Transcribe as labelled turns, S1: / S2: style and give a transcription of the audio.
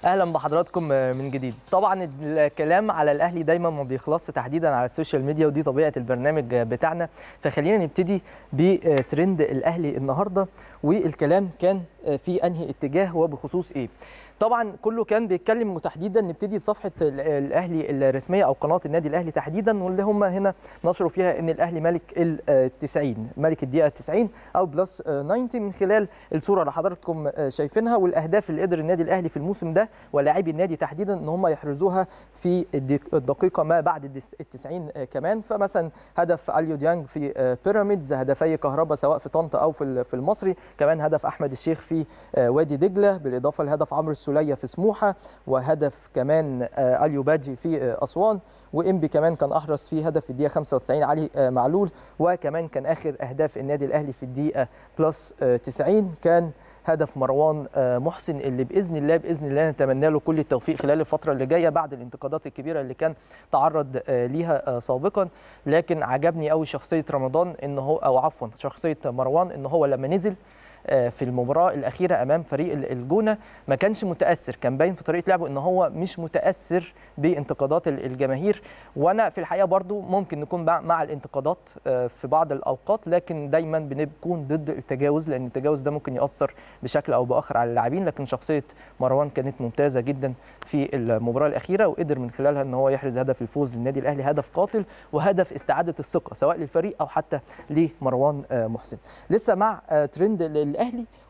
S1: اهلا بحضراتكم من جديد طبعا الكلام على الاهلي دايما ما بيخلصش تحديدا على السوشيال ميديا ودي طبيعه البرنامج بتاعنا فخلينا نبتدي بترند الاهلي النهارده والكلام كان في انهي اتجاه وبخصوص ايه طبعا كله كان بيتكلم وتحديدا نبتدي بصفحه الاهلي الرسميه او قناه النادي الاهلي تحديدا واللي هم هنا نشروا فيها ان الاهلي ملك ال 90 ملك الدقيقه 90 او بلس 90 من خلال الصوره اللي حضراتكم شايفينها والاهداف اللي قدر النادي الاهلي في الموسم ده ولاعبي النادي تحديدا ان هم يحرزوها في الدقيقه ما بعد ال 90 كمان فمثلا هدف اليو ديانج في بيراميدز هدفي كهربا سواء في طنطا او في المصري كمان هدف احمد الشيخ في وادي دجله بالاضافه لهدف عمرو السوليه في سموحه وهدف كمان اليو باجي في اسوان وانبي كمان كان احرز فيه هدف في الدقيقه 95 علي معلول وكمان كان اخر اهداف النادي الاهلي في الدقيقه بلس 90 كان هدف مروان محسن اللي باذن الله باذن الله نتمنى له كل التوفيق خلال الفتره اللي جايه بعد الانتقادات الكبيره اللي كان تعرض ليها سابقا لكن عجبني قوي شخصيه رمضان ان هو او عفوا شخصيه مروان ان هو لما نزل في المباراه الاخيره امام فريق الجونه ما كانش متاثر كان باين في طريقه لعبه ان هو مش متاثر بانتقادات الجماهير وانا في الحقيقه برضو ممكن نكون مع الانتقادات في بعض الاوقات لكن دايما بنكون ضد التجاوز لان التجاوز ده ممكن ياثر بشكل او باخر على اللاعبين لكن شخصيه مروان كانت ممتازه جدا في المباراه الاخيره وقدر من خلالها ان هو يحرز هدف الفوز للنادي الاهلي هدف قاتل وهدف استعاده الثقه سواء للفريق او حتى لمروان محسن لسه مع ترند الاهلي